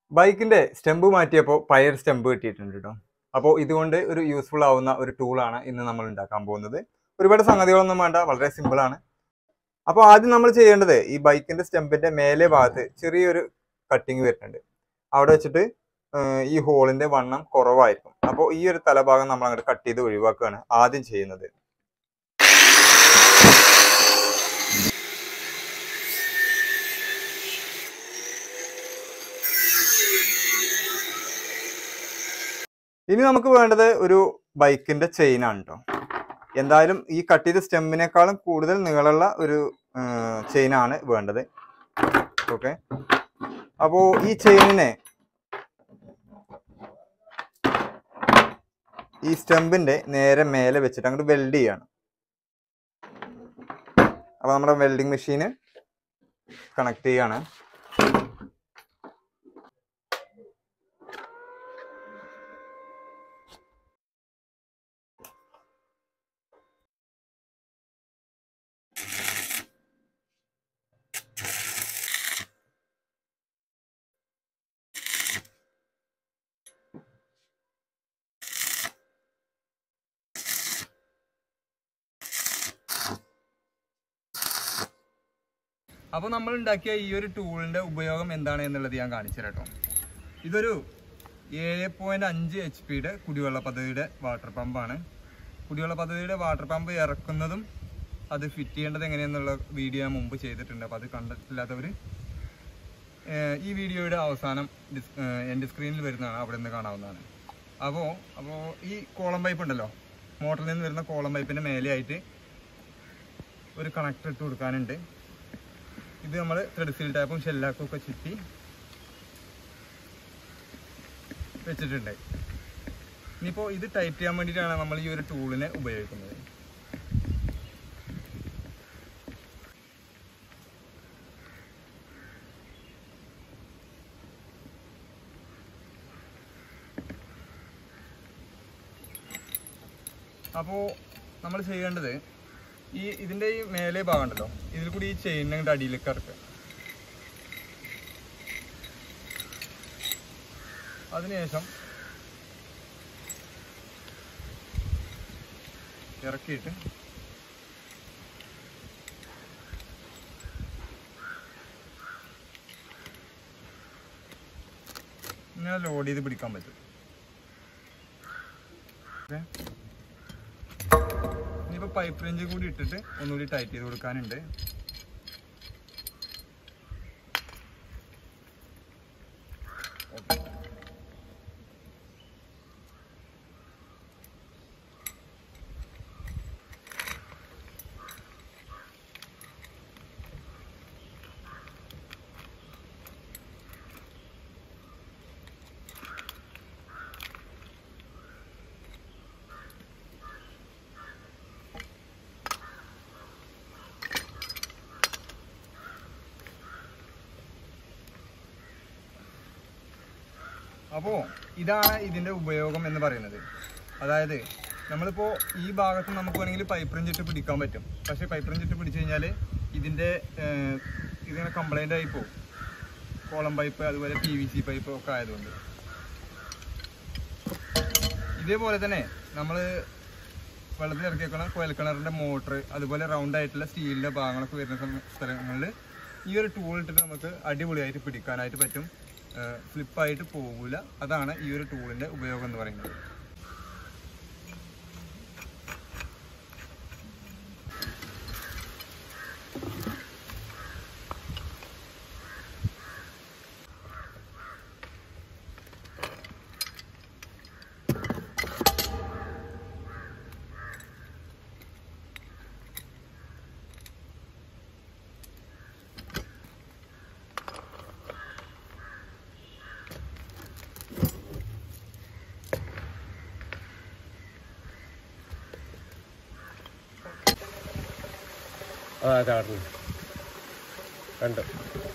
ബൈക്കിന്റെ സ്റ്റെമ്പ് മാറ്റിയപ്പോൾ പയർ സ്റ്റെമ്പ് കിട്ടിയിട്ടുണ്ട് കേട്ടോ അപ്പോൾ ഇതുകൊണ്ട് ഒരു യൂസ്ഫുൾ ആവുന്ന ഒരു ടൂളാണ് ഇന്ന് നമ്മൾ ഉണ്ടാക്കാൻ പോകുന്നത് ഒരുപാട് സംഗതികളൊന്നും വേണ്ട വളരെ സിമ്പിൾ ആണ് അപ്പോൾ ആദ്യം നമ്മൾ ചെയ്യേണ്ടത് ഈ ബൈക്കിന്റെ സ്റ്റെമ്പിന്റെ മേലെ ഭാഗത്ത് ചെറിയൊരു കട്ടിങ് വരുന്നുണ്ട് അവിടെ വെച്ചിട്ട് ഏർ ഈ ഹോളിന്റെ വണ്ണം കുറവായിരിക്കും അപ്പോൾ ഈ ഒരു തലഭാഗം നമ്മൾ അങ്ങോട്ട് കട്ട് ചെയ്ത് ഒഴിവാക്കുകയാണ് ആദ്യം ചെയ്യുന്നത് ഇനി നമുക്ക് വേണ്ടത് ഒരു ബൈക്കിന്റെ ചെയിൻ ആണ് കേട്ടോ എന്തായാലും ഈ കട്ട് ചെയ്ത സ്റ്റെമ്മിനേക്കാളും കൂടുതൽ നീളമുള്ള ഒരു ചെയിൻ ആണ് വേണ്ടത് ഓക്കെ അപ്പോ ഈ ചെയിനിനെ ഈ സ്റ്റെമ്പിന്റെ നേരെ മേലെ വെച്ചിട്ട് അങ്ങോട്ട് വെൽഡ് ചെയ്യാണ് അപ്പൊ നമ്മുടെ വെൽഡിങ് മെഷീന് കണക്ട് ചെയ്യാണ് അപ്പോൾ നമ്മൾ ഉണ്ടാക്കിയ ഈ ഒരു ടൂളിന്റെ ഉപയോഗം എന്താണ് എന്നുള്ളത് ഞാൻ കാണിച്ചു തരാം കേട്ടോ ഇതൊരു ഏഴ് പോയിന്റ് അഞ്ച് എച്ച് പിയുടെ കുടിവെള്ള പദ്ധതിയുടെ വാട്ടർ പമ്പാണ് കുടിവെള്ള പദ്ധതിയുടെ വാട്ടർ പമ്പ് ഇറക്കുന്നതും അത് ഫിറ്റ് ചെയ്യേണ്ടത് എങ്ങനെയെന്നുള്ള വീഡിയോ ഞാൻ മുമ്പ് ചെയ്തിട്ടുണ്ട് അപ്പോൾ അത് കണ്ടിട്ടില്ലാത്തവർ ഈ വീഡിയോയുടെ അവസാനം ഡിസ് എൻ്റെ സ്ക്രീനിൽ വരുന്നതാണ് അവിടെ നിന്ന് കാണാവുന്നതാണ് അപ്പോൾ അപ്പോൾ ഈ കോളം പൈപ്പ് ഉണ്ടല്ലോ മോട്ടറിൽ നിന്ന് വരുന്ന കോളം പൈപ്പിൻ്റെ മേലെയായിട്ട് ഒരു കണക്ടർ ഇട്ട് കൊടുക്കാനുണ്ട് ഇത് നമ്മൾ ത്രെഡ് സീൽ ടാപ്പും ഷെല്ലാക്കും ഒക്കെ ചുറ്റി വെച്ചിട്ടുണ്ട് ഇനിയിപ്പോൾ ഇത് ടൈറ്റ് ചെയ്യാൻ വേണ്ടിയിട്ടാണ് നമ്മൾ ഈ ഒരു ടൂളിനെ ഉപയോഗിക്കുന്നത് അപ്പോൾ നമ്മൾ ചെയ്യേണ്ടത് ഈ ഇതിന്റെ ഈ മേലെ ഭാഗം ഉണ്ടല്ലോ ഇതിൽ കൂടി ഈ ചെയിൻ അങ്ങോട്ട് അടിയിലേക്ക് ഇറക്കുക അതിനുശേഷം ഇറക്കിയിട്ട് ഇങ്ങനെ ലോഡ് ചെയ്ത് പിടിക്കാൻ പറ്റും ഓക്കെ ഇനിയിപ്പോൾ പൈപ്പ് റേഞ്ച് കൂടി ഇട്ടിട്ട് ഒന്നുകൂടി ടൈറ്റ് ചെയ്ത് കൊടുക്കാനുണ്ട് അപ്പോൾ ഇതാണ് ഇതിൻ്റെ ഉപയോഗം എന്ന് പറയുന്നത് അതായത് നമ്മളിപ്പോൾ ഈ ഭാഗത്ത് നമുക്ക് വേണമെങ്കിൽ പൈപ്പ് റേഞ്ച് ഇട്ട് പിടിക്കാൻ പറ്റും പക്ഷേ പൈപ്പ് റേഞ്ച് ഇട്ട് പിടിച്ചു കഴിഞ്ഞാൽ ഇതിൻ്റെ ഏഹ്, ഇതിങ്ങനെ കംപ്ലൈൻ്റ് ആയി പോകും കോളം പൈപ്പ് അതുപോലെ പി വി സി പൈപ്പ് ഒക്കെ ആയതുകൊണ്ട് ഇതേപോലെ തന്നെ നമ്മൾ വെള്ളത്തിൽ ഇറക്കി വെക്കണ കുഴൽക്കിണറിൻ്റെ മോട്ടർ അതുപോലെ റൗണ്ട് ആയിട്ടുള്ള സ്റ്റീലിൻ്റെ ഭാഗങ്ങളൊക്കെ വരുന്ന സമ- സ്ഥലങ്ങളിൽ ഈ ഒരു ടൂൾ ഇട്ടിട്ട് നമുക്ക് അടിപൊളിയായിട്ട് പിടിക്കാനായിട്ട് പറ്റും ഫ്ലിപ്പായിട്ട് പോകില്ല അതാണ് ഈ ഒരു ടൂളിൻ്റെ ഉപയോഗം എന്ന് പറയുന്നത് ആ ചാടുന്നു കണ്ടു